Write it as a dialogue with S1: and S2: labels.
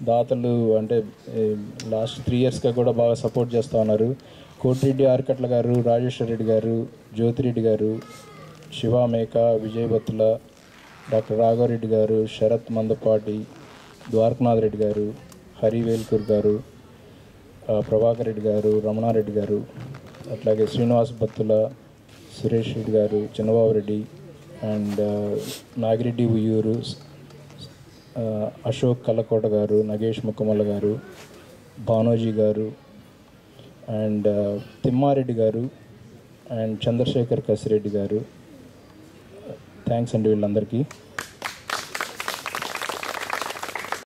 S1: దాతలు అంటే last three ఇయర్స్గా కూడా బాగా సపోర్ట్ చేస్తూ ఉన్నారు కోటిరెడ్డి ఆర్కట్ల గారు రాజేశ్వర రెడ్డి గారు జ్యోతిరెడ్డి గారు శివ మేక విజయ్ బత్తుల డాక్టర్ రాఘవరెడ్డి గారు శరత్ మందపాటి ద్వారకనాథ్ రెడ్డి గారు హరి వేల్కూర్ గారు ఆ, ప్రభాకర్ రెడ్డి గారు రమణారెడ్డి గారు అట్లాగే శ్రీనివాస్ బత్తుల సురేష్ రెడ్డి గారు చిన్నబాబు రెడ్డి అండ్ నాగిరెడ్డి ఉయ్యూరు ఆ, అశోక్ కల్లకోట గారు నగేష్ ముక్కమల్ల గారు భానోజీ గారు అండ్ ఆ, తిమ్మారెడ్డి గారు అండ్ చంద్రశేఖర్ కసిరెడ్డి గారు థ్యాంక్స్ అండి వీళ్ళందరికీ